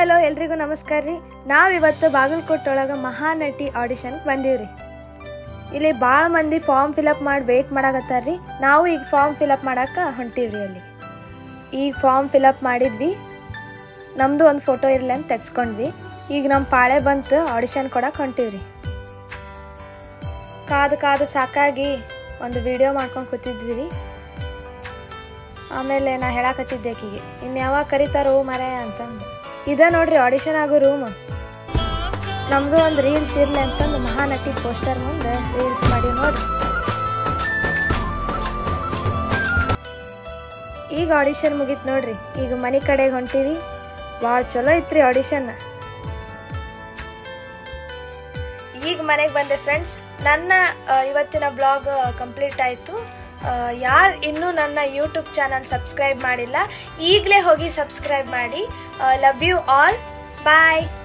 hello ಎಲ್ರಿಗೂ ನಮಸ್ಕಾರ ರೀ ನಾವಿವತ್ತು ಬಾಗಲಕೋಟೆ ಒಳಗೆ ಮಹಾನಟಿ ಆಡಿಷನ್ಗೆ ಬಂದೀವ್ರಿ ಇಲ್ಲಿ ಭಾಳ ಮಂದಿ ಫಾರ್ಮ್ ಫಿಲಪ್ ಮಾಡಿ ವೆಯ್ಟ್ ಮಾಡಾಕತ್ತಾರ ರೀ ನಾವು ಈಗ ಫಾರ್ಮ್ ಫಿಲಪ್ ಮಾಡಕ್ಕೆ ಹೊಂಟೀವ್ರಿ ಅಲ್ಲಿ ಈಗ ಫಾರ್ಮ್ ಫಿಲಪ್ ಮಾಡಿದ್ವಿ ನಮ್ಮದು ಒಂದು ಫೋಟೋ ಇರಲಿ ಅಂತ ತೆಗ್ಸ್ಕೊಂಡ್ವಿ ಈಗ ನಮ್ಮ ಪಾಳೆ ಬಂತು ಆಡಿಷನ್ ಕೊಡಕ್ಕೆ ಹೊಂಟೀವ್ರಿ ಕಾದು ಕಾದು ಸಾಕಾಗಿ ಒಂದು ವಿಡಿಯೋ ಮಾಡ್ಕೊಂಡು ಕೂತಿದ್ವಿ ರೀ ಆಮೇಲೆ ನಾ ಹೇಳಾಕತ್ತಿದ್ದೆ ಆಕಿಗೆ ಇನ್ನು ಯಾವಾಗ ಕರಿತಾರೋ ಮರ ಅಂತಂದು ಇದ ನೋಡ್ರಿ ಆಡಿಷನ್ ಆಗೋ ರೂಮ್ ನಮ್ದು ಒಂದು ರೀಲ್ಸ್ ಇರ್ಲಿ ಅಂತಂದು ಮಹಾನಟಿ ಪೋಸ್ಟರ್ ಮುಂದೆ ರೀಲ್ಸ್ ಮಾಡಿ ನೋಡ್ರಿ ಈಗ ಆಡಿಷನ್ ಮುಗೀತು ನೋಡ್ರಿ ಈಗ ಮನೆ ಕಡೆಗೆ ಹೊಂಟೀವಿ ಭಾಳ ಚಲೋ ಐತ್ರಿ ಆಡಿಷನ್ ಈಗ ಮನೆಗೆ ಬಂದೆ ಫ್ರೆಂಡ್ಸ್ ನನ್ನ ಆ, ಇವತ್ತಿನ ಬ್ಲಾಗ್ ಕಂಪ್ಲೀಟ್ ಆಯಿತು ಯಾರು ಇನ್ನೂ ನನ್ನ ಯೂಟ್ಯೂಬ್ ಚಾನಲ್ ಸಬ್ಸ್ಕ್ರೈಬ್ ಮಾಡಿಲ್ಲ ಈಗಲೇ ಹೋಗಿ ಸಬ್ಸ್ಕ್ರೈಬ್ ಮಾಡಿ ಲವ್ ಯು ಆಲ್ ಬಾಯ್